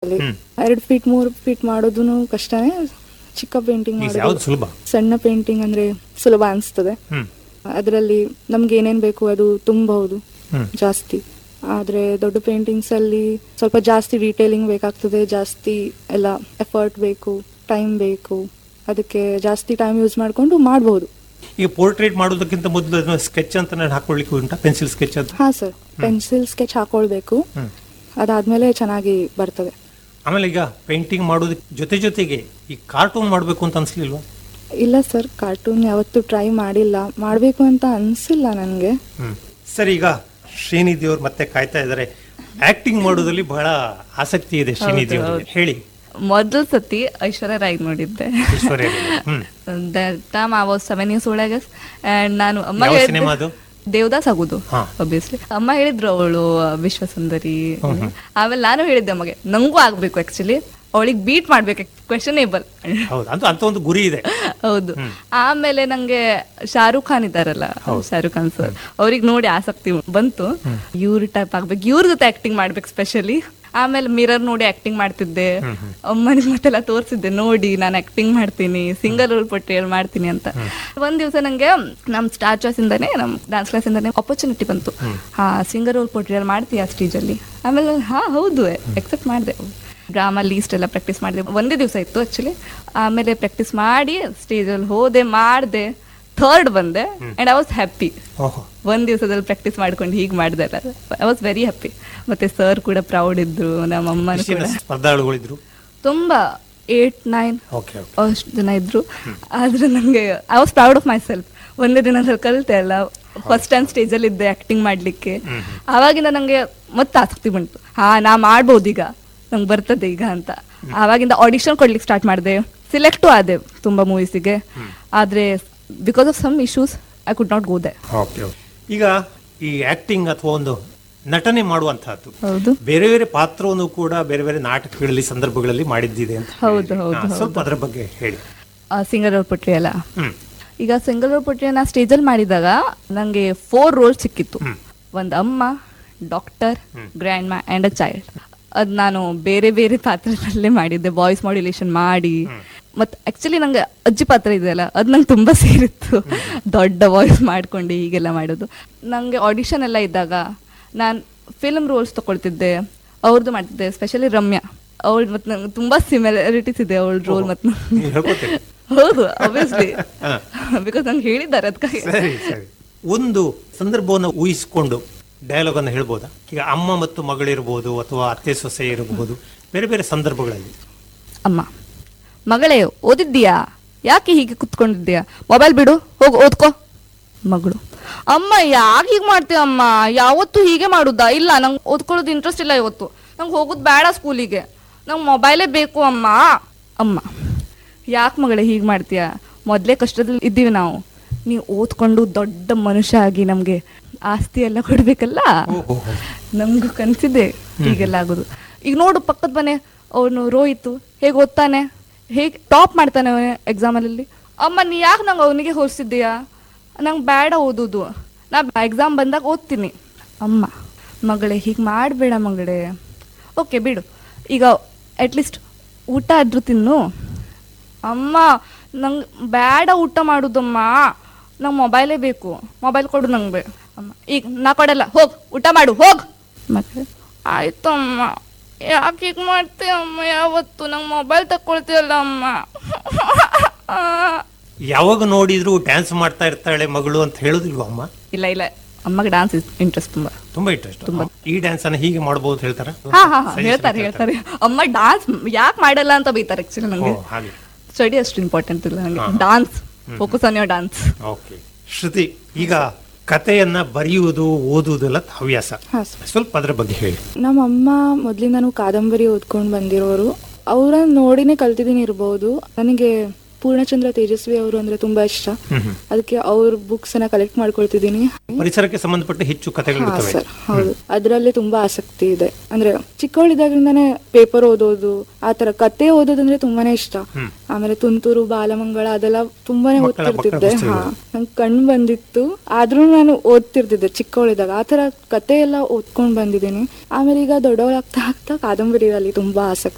ಅಲ್ಲಿ ಎರಡು ಫೀಟ್ ಮೂರು ಫೀಟ್ ಮಾಡೋದು ಕಷ್ಟನೇ ಚಿಕ್ಕ ಪೇಂಟಿಂಗ್ ಈಗ ಮಾಡೋದು ಯಾವ್ದು ಸುಲಭ ಸಣ್ಣ ಪೇಂಟಿಂಗ್ ಅಂದ್ರೆ ಸುಲಭ ಅನಿಸ್ತದೆ ಹ್ಮ್ ಅದರಲ್ಲಿ ನಮ್ಗೆ ಏನೇನ್ ಬೇಕು ಅದು ತುಂಬಬಹುದು ಹ್ಮ್. ಜಾಸ್ತಿ ಆದ್ರೆ ದೊಡ್ಡ ಪೇಂಟಿಂಗ್ಸ್ ಅಲ್ಲಿ ಸ್ವಲ್ಪ ಜಾಸ್ತಿ ಡೀಟೇಲಿಂಗ್ ಬೇಕಾಗ್ತದೆ ಜಾಸ್ತಿ ಎಲ್ಲ ಎಫರ್ಟ್ ಬೇಕು ಟೈಮ್ ಬೇಕು ಅದಕ್ಕೆ ಜಾಸ್ತಿ ಟೈಮ್ ಯೂಸ್ ಮಾಡ್ಕೊಂಡು ಮಾಡಬಹುದು ಈಗ ಪೋರ್ಟ್ರೇಟ್ ಮಾಡೋದಕ್ಕಿಂತ ಮೊದಲು ಅದನ್ನ ಸ್ಕೆಚ್ ಅಂತ ಹಾಕೊಳ್ಳಿಕ್ಕೆ ಉಂಟಾ ಪೆನ್ಸಿಲ್ ಸ್ಕೆಚ್ ಅಂತ ಹಾ ಸರ್ ಪೆನ್ಸಿಲ್ ಸ್ಕೆಚ್ ಹಾಕೊಳ್ಬೇಕು ಹ್ಮ್. ಅದಾದ್ಮೇಲೆ ಚೆನ್ನಾಗಿ ಬರ್ತದೆ ಆಮೇಲೆ ಈಗ ಪೇಂಟಿಂಗ್ ಮಾಡೋದಕ್ಕೆ ಜೊತೆ ಜೊತೆಗೆ ಈ ಕಾರ್ಟೂನ್ ಮಾಡಬೇಕು ಅಂತ ಅನ್ಸ್ಲಿಲ್ವಾ ಇಲ್ಲ ಸರ್ ಕಾರ್ಟೂನ್ ಯಾವತ್ತೂ ಟ್ರೈ ಮಾಡಿಲ್ಲ ಮಾಡಬೇಕು ಅಂತ ಅನ್ಸಿಲ್ಲ ನನಗೆ ಹ್ಮ್ ಸರಿ ಈಗ ಶ್ರೀನಿಧಿ ಅವ್ರು ಮತ್ತೆ ಕಾಯ್ತಾ ಇದ್ದಾರೆ ಆಕ್ಟಿಂಗ್ ಮಾಡೋದ್ರಲ್ಲಿ ಬಹಳ ಆಸಕ್ತಿ ಇದೆ ಶ್ರೀನಿಧಿ ಹೌದು, ಅವರಿಗೆ ಹೇಳಿ ಮೊದಲ ಸತಿ ಐಶ್ವರ್ಯ ರಾಯ್ ನೋಡಿದ್ದೆ ಐಶ್ವರ್ಯ ರಾಯ್. ಹ್ಮ್. That time I was seven years ಒಳಗೆ ಅಂಡ್ ನಾನು ಅಮ್ಮ ಯಾವ ಹೇಳಿದ್ದು- ಸಿನಿಮಾ ಅದು? ದೇವದಾಸ್ ಆಗುದು ಹಾ. ಒಬ್ವಿಯಸ್ಲಿ ಅಮ್ಮ ಹೇಳಿದ್ರು ಅವಳು ವಿಶ್ವಸುಂದರಿ ಆಮೇಲೆ ನಾನು ಹೇಳಿದ್ದೆ ಅಮ್ಮಗೆ ನಂಗೂ ಆಗ್ಬೇಕು ಆಕ್ಚುಲಿ ಅವಳಿಗೆ ಬೀಟ್ ಮಾಡ್ಬೇಕು ಕ್ವೆಶನೇಬಲ್ ಹೌದು ಅಂತ ಅಂತ ಒಂದು ಗುರಿ ಇದೆ ಹೌದು ಆಮೇಲೆ ನಂಗೆ ಶಾರುಖ್ ಖಾನ್ ಇದ್ದಾರಲ್ಲ ಶಾರುಖ್ ಖಾನ್ ಸರ್ ಅವ್ರಿಗೆ ನೋಡಿ ಆಸಕ್ತಿ ಬಂತು ಇವ್ರ ಟೈಪ್ ಆಗ್ಬೇಕು ಇವ್ರ ಜೊತೆ ಆಕ್ಟಿಂಗ್ ಮಾಡ್ಬೇಕು ಸ್ಪೆಷಲಿ ಆಮೇಲೆ ಮಿರರ್ ನೋಡಿ ಆಕ್ಟಿಂಗ್ ಮಾಡ್ತಿದ್ದೆ ಅಮ್ಮನಿಗೆ ಮತ್ತೆಲ್ಲ ತೋರಿಸಿದ್ದೆ ನೋಡಿ ನಾನು ಆಕ್ಟಿಂಗ್ ಮಾಡ್ತೀನಿ ಸಿಂಗಲ್ ರೋಲ್ ಪೊಟ್ರಿಯಲ್ ಮಾಡ್ತೀನಿ ಅಂತ ಒಂದ್ ದಿವಸ ನಂಗೆ ನಮ್ ಸ್ಟಾರ್ ಚಾಯ್ಸ್ ಇಂದಾನೆ ನಮ್ ಡಾನ್ಸ್ ಕ್ಲಾಸ್ ಇಂದಾನೆ ಆಪರ್ಚುನಿಟಿ ಬಂತು ಹಾ ಸಿಂಗಲ್ ರೋಲ್ ಪೊಟ್ರಿಯಲ್ ಮಾಡ್ತೀಯಾ ಸ್ಟೇಜ್ ಅಲ್ಲಿ ಆಮೇಲೆ ಹಾ ಹೌದು ಎಕ್ಸೆಪ್ಟ್ ಮಾಡಿದೆ ಡ್ರಾಮಾ ಲೀಸ್ಟ್ ಎಲ್ಲ ಪ್ರಾಕ್ಟೀಸ್ ಮಾಡಿದೆ ಒಂದೇ ದಿವಸ ಇತ್ತು ಆಕ್ಚುಲಿ ಆಮೇಲೆ ಪ್ರಾಕ್ಟೀಸ್ ಮಾಡಿ ಸ್ಟೇಜಲ್ಲಿ ಹೋದೆ ಮಾಡಿದೆ ಥರ್ಡ್ ಬಂದೆ ಅಂಡ್ ಐ ವಾಸ್ ಹ್ಯಾಪಿ ಓಹೋ ಒಂದ್ ದಿವಸದಲ್ಲಿ ಪ್ರಾಕ್ಟೀಸ್ ಮಾಡ್ಕೊಂಡು ಹೀಗೆ ಮಾಡಿದೆ ಐ ವಾಸ್ ವೆರಿ ಹ್ಯಾಪಿ ಮತ್ತೆ ಸರ್ ಕೂಡ ಪ್ರೌಡ್ ಇದ್ರು ನಮ್ಮ ಅಮ್ಮನೂ ಎಷ್ಟು ಕೂಡ ಜನ ಸ್ಪರ್ಧಾಳುಗಳಿದ್ರು ತುಂಬಾ ಏಟ್ ನೈನ್ ಓಕೆ ಓಕೆ ಅಷ್ಟು ಜನ ಇದ್ರು ಆದ್ರೆ ನಂಗೆ I was proud of myself ಒಂದೇ ದಿನದಲ್ಲಿ ಕಲಿತೆ ಅಲ್ಲ ಫಸ್ಟ್ ಟೈಮ್ ಸ್ಟೇಜಲ್ಲಿ ಇದ್ದೆ ಆಕ್ಟಿಂಗ್ ಮಾಡ್ಲಿಕ್ಕೆ ಆವಾಗಿಂದ ನಂಗೆ ಮತ್ತೆ ಆಸಕ್ತಿ ಬಂತು ಹಾ ನಾ ಮಾಡ್ಬೋದು ಈಗ ನಂಗೆ ಬರ್ತದೆ ಈಗ ಅಂತ ಆವಾಗಿಂದ ಆಡಿಷನ್ ಕೊಡ್ಲಿಕ್ಕೆ ಸ್ಟಾರ್ಟ್ ಮಾಡಿದೆ ಸಿಲೆಕ್ಟು ಆದೆ ತುಂಬಾ ಮೂವೀಸಿಗೆ ಆದ್ರೆ because of some issues I could not go there okay okay. ಈಗ ಈ ಆಕ್ಟಿಂಗ್ ಅಥವಾ ಒಂದು ನಟನೆ ಮಾಡುವಂತಹದ್ದು ಹೌದು ಬೇರೆ ಬೇರೆ ಪಾತ್ರವನ್ನು ಕೂಡ ಬೇರೆ ಬೇರೆ ನಾಟಕಗಳಲ್ಲಿ ಸಂದರ್ಭಗಳಲ್ಲಿ ಮಾಡಿದ್ದಿದೆ ಅಂತ ಹೌದು, ಹೇಳಿದ್ರಿ. ಹೌದು, ಹಾ, ಹೌದು. ಸ್ವಲ್ಪ ಅದರ ಬಗ್ಗೆ ಹೇಳಿ ಸಿಂಗಲ್ ರೋಲ್ ಪುಟ್ರಿ ಅಲ್ಲ ಹ್ಮ್ ಈಗ ಸಿಂಗಲ್ ರೋಲ್ ಪುಟ್ರಿ ನಾ ಸ್ಟೇಜಲ್ಲಿ ಮಾಡಿದಾಗ ನಂಗೆ ಫೋರ್ ರೋಲ್ ಸಿಕ್ಕಿತ್ತು ಒಂದು ಅಮ್ಮ doctor grandma and a child ಅದು ನಾನು ಬೇರೆ ಬೇರೆ ಪಾತ್ರದಲ್ಲೇ ಮಾಡಿದ್ದೆ ವಾಯ್ಸ್ ಮಾಡ್ಯುಲೇಷನ್ ಮಾಡಿ ಮತ್ತು ಆ್ಯಕ್ಚುಲಿ ನಂಗೆ ಅಜ್ಜಿ ಪಾತ್ರ ಇದೆಯಲ್ಲ ಅದು ನಂಗೆ ತುಂಬ ಸೇರಿತ್ತು ದೊಡ್ಡ ವಾಯ್ಸ್ ಮಾಡ್ಕೊಂಡು ಹೀಗೆಲ್ಲ ಮಾಡೋದು ನನಗೆ ಆಡಿಷನ್ ಎಲ್ಲ ಇದ್ದಾಗ ನಾನು ಫಿಲ್ಮ್ ರೋಲ್ಸ್ ತಗೊಳ್ತಿದ್ದೆ ಅವ್ರದ್ದು ಮಾಡ್ತಿದ್ದೆ ಸ್ಪೆಷಲಿ ರಮ್ಯಾ ಅವಳು ಮತ್ತು ನಂಗೆ ತುಂಬ ಸಿಮಿಲಾರಿಟೀಸ್ ಇದೆ ಅವಳ ರೋಲ್ ಮತ್ತು ನೀವು ಹೇಳ್ಕೊತೀರಿ ಹೌದು ಅಬ್ವಿಯಸ್ಲಿ ಬಿಕಾಸ್ ನಂಗೆ ಹೇಳಿದ್ದಾರೆ ಅದಕ್ಕಾಗಿ ಸರಿ ಸರಿ ಒಂದು ಸಂದರ್ಭವನ್ನು ಊಹಿಸಿಕೊಂಡು ಡಯಲಾಗ್ ಅನ್ನು ಹೇಳ್ಬೋದಾ ಈಗ ಅಮ್ಮ ಮತ್ತು ಮಗಳಿರ್ಬೋದು ಅಥವಾ ಅತ್ತೆ ಸೊಸೆ ಇರಬಹುದು ಬೇರೆ ಬೇರೆ ಸಂದರ್ಭಗಳಲ್ಲಿ ಅಮ್ಮ ಮಗಳೇ ಓದಿದ್ದೀಯಾ ಯಾಕೆ ಹೀಗೆ ಕುತ್ಕೊಂಡಿದ್ದೀಯಾ ಮೊಬೈಲ್ ಬಿಡು ಹೋಗು ಓದ್ಕೋ ಮಗಳು ಅಮ್ಮ ಯಾಕೆ ಹೀಗೆ ಮಾಡ್ತೀಯ ಅಮ್ಮ ಯಾವತ್ತೂ ಹೀಗೆ ಮಾಡುದಾ ಇಲ್ಲ ನಂಗೆ ಓದ್ಕೊಳ್ಳೋದು ಇಂಟ್ರೆಸ್ಟ್ ಇಲ್ಲ ಇವತ್ತು ನಂಗೆ ಹೋಗೋದು ಬೇಡ ಸ್ಕೂಲಿಗೆ ನಂಗೆ ಮೊಬೈಲೇ ಬೇಕು ಅಮ್ಮ ಅಮ್ಮ ಯಾಕೆ ಮಗಳೇ ಹೀಗೆ ಮಾಡ್ತೀಯ ಮೊದಲೇ ಕಷ್ಟದಲ್ಲಿ ಇದ್ದೀವಿ ನಾವು ನೀವು ಓದ್ಕೊಂಡು ದೊಡ್ಡ ಮನುಷ್ಯ ಆಗಿ ನಮಗೆ ಆಸ್ತಿ ಎಲ್ಲ ಕೊಡ್ಬೇಕಲ್ಲ ನಮಗೂ ಕನ್ಸಿದೆ ಹೀಗೆಲ್ಲ ಆಗೋದು ಈಗ ನೋಡು ಪಕ್ಕದ ಮನೆ ಅವನು ರೋಹಿತ್ ಹೇಗೆ ಓದ್ತಾನೆ ಹೇಗೆ ಟಾಪ್ ಮಾಡ್ತಾನೆ ಅವನ ಎಕ್ಸಾಮಲ್ಲಿ ಅಮ್ಮ ನೀ ಯಾಕೆ ನಂಗೆ ಅವನಿಗೆ ಹೋಲಿಸಿದ್ದೀಯಾ ನಂಗೆ ಬೇಡ ಓದೋದು ನಾ ಎಕ್ಸಾಮ್ ಬಂದಾಗ ಓದ್ತೀನಿ ಅಮ್ಮ ಮಗಳೇ ಹೀಗೆ ಮಾಡಬೇಡ ಮಗಳೇ ಓಕೆ ಬಿಡು ಈಗ ಅಟ್ಲೀಸ್ಟ್ ಊಟ ಆದ್ರೂ ತಿನ್ನು ಅಮ್ಮ ನಂಗೆ ಬೇಡ ಊಟ ಮಾಡುದಮ್ಮ ನಂಗೆ ಮೊಬೈಲೇ ಬೇಕು ಮೊಬೈಲ್ ಕೊಡು ನಂಗೆ ಬೇ ಅಮ್ಮ ಈಗ ನಾ ಕೊಡಲ್ಲ ಹೋಗ್ ಊಟ ಮಾಡು ಹೋಗ್ ಮತ್ತೆ ಆಯ್ತು ಅಮ್ಮ ಯಾಕೆ ಹೀಗೆ ಮಾಡ್ತೀಯ ಅಮ್ಮ ಯಾವತ್ತು ನಂಗೆ ಮೊಬೈಲ್ ತಕ್ಕೊಳ್ತೀಯಲ್ಲ ಅಮ್ಮ ಯಾವಾಗ ನೋಡಿದ್ರು ಡ್ಯಾನ್ಸ್ ಮಾಡ್ತಾ ಇರ್ತಾಳೆ ಮಗಳು ಅಂತ ಹೇಳೋದಿಲ್ವಾ ಅಮ್ಮ ಇಲ್ಲ ಇಲ್ಲ ಅಮ್ಮಗೆ ಡಾನ್ಸ್ ಇಂಟ್ರೆಸ್ಟ್ ತುಂಬಾ ತುಂಬಾ ಇಂಟ್ರೆಸ್ಟ್ ಈ ಡ್ಯಾನ್ಸ್ ಅನ್ನ ಹೀಗೆ ಮಾಡಬಹುದು ಹೇಳ್ತಾರ ಹಾ ಹಾ ಹಾ, ಹೇಳ್ತಾರೆ ಹೇಳ್ತಾರೆ ಅಮ್ಮ ಡಾನ್ಸ್ ಯಾಕೆ ಮಾಡಲ್ಲ ಅಂತ ಬೈತಾರೆ ಆಕ್ಚುಲಿ ನಂಗೆ ಹಾಗೆ ಸ್ಟಡಿ ಅಷ್ಟು ಇಂಪಾರ್ಟೆಂಟ್ ಇಲ್ಲ ನಂಗೆ dance focus on your dance okay Shruti ಈಗ ಕಥೆಯನ್ನ ಬರೆಯುವುದು ಓದುವುದೆಲ್ಲ ಹವ್ಯಾಸ ಹಾ ಸ್ವಲ್ಪ ಅದರ ಬಗ್ಗೆ ಹೇಳಿ ನಮ್ಮ ಅಮ್ಮ ಮೊದ್ಲಿಂದಾನು ಕಾದಂಬರಿ ಓದ್ಕೊಂಡು ಬಂದಿರೋರು ಅವ್ರನ್ನ ನೋಡಿನೇ ಕಲ್ತಿದ್ದೀನಿ ಇರ್ಬೋದು ನನಗೆ ಪೂರ್ಣಚಂದ್ರ ತೇಜಸ್ವಿ ಅವರು ಅಂದ್ರೆ ತುಂಬಾ ಇಷ್ಟ ಅದಕ್ಕೆ ಅವ್ರ ಬುಕ್ಸ್ ಅನ್ನ ಕಲೆಕ್ಟ್ ಮಾಡ್ಕೊಳ್ತಿದ್ದೀನಿ ಪರಿಸರಕ್ಕೆ ಸಂಬಂಧಪಟ್ಟ ಹೆಚ್ಚು ಹಾ ಕಥೆಗಳಿರ್ತವೆ ಸರ್ ಹೌದು ಅದರಲ್ಲಿ ತುಂಬಾ ಆಸಕ್ತಿ ಇದೆ ಅಂದ್ರೆ ಚಿಕ್ಕವಳಿದಾಗಿಂದಾನೇ ಪೇಪರ್ ಓದೋದು ಆತರ ಕತೆ ಓದೋದಂದ್ರೆ ತುಂಬಾನೇ ಇಷ್ಟ ಆಮೇಲೆ ತುಂತುರು ಬಾಲಮಂಗಳ ಅದೆಲ್ಲ ತುಂಬಾನೇ ಮಕ್ಕಳ- ಮಕ್ಕಳ ಓದ್ತಿರ್ತಿದ್ದೆ ಹಾ ಪುಸ್ತಕಗಳು. ನಂಗೆ ಕಣ್ಣು ಬಂದಿತ್ತು ಆದ್ರೂ ನಾನು ಓದ್ತಿರ್ತಿದ್ದೆ ಚಿಕ್ಕವಳಿದಾಗ ಆತರ ಕತೆ ಎಲ್ಲ ಓದ್ಕೊಂಡ್ ಬಂದಿದ್ದೀನಿ ಆಮೇಲೆ ಈಗ ದೊಡ್ಡವಳಾಗ್ತಾ ಆಗ್ತಾ ಕಾದಂಬರಿಯಲ್ಲಿ ತುಂಬಾ ಆಸಕ್ತಿ